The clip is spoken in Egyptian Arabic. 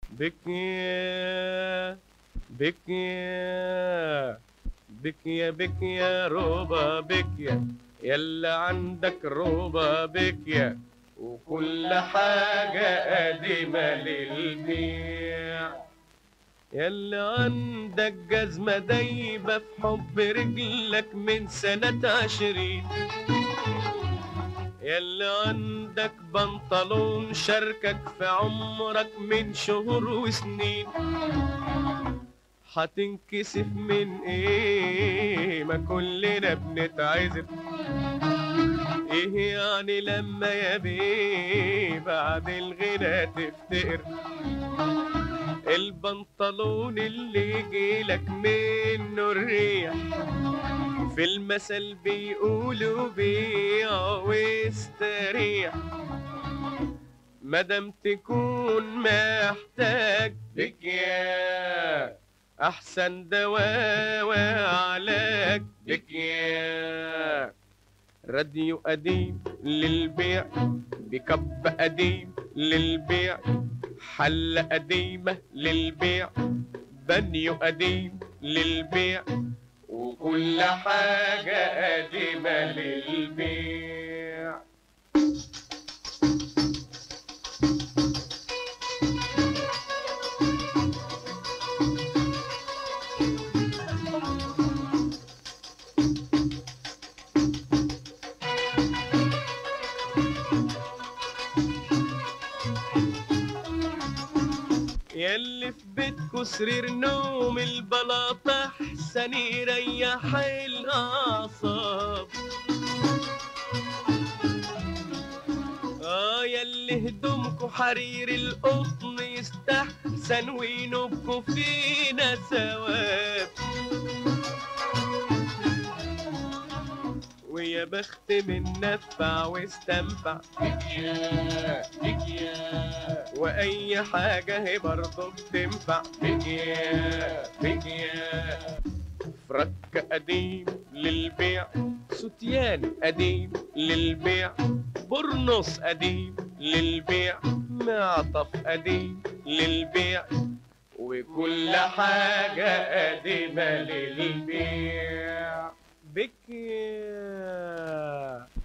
بكيا بكيا بكيا بكيا روبا بكيا يلا عندك روبا بكيا وكل حاجة قديمة للبيع يلا عندك جزمة دايبة في حب رجلك من سنة عشرين يلا عندك بنطلون شاركك في عمرك من شهور وسنين هتنكسف من ايه ما كلنا بنتعذب ايه يعني لما يا بيه بعد الغنى تفتقر البنطلون اللي يجيلك منه الريح في المثل بيقولوا بيع واستريح مادام تكون محتاج بكيا احسن دواء وعلاج بكيا راديو قديم للبيع بكب قديم للبيع حلة قديمة للبيع بانيو قديم للبيع وكل حاجة قديمة للبيع ياللي في بيتكو سرير نوم البلاطة احسن يريح الاعصاب اه ياللي هدومكو حرير القطن يستحسن وينوبكو فينا ثواب ويا بخت من نفع واستنفع بكيا بكيا واي حاجة هي برضه بتنفع بكيا بكيا فرك قديم للبيع ستيان قديم للبيع برنص قديم للبيع معطف قديم للبيع وكل حاجة قديمة للبيع بكيا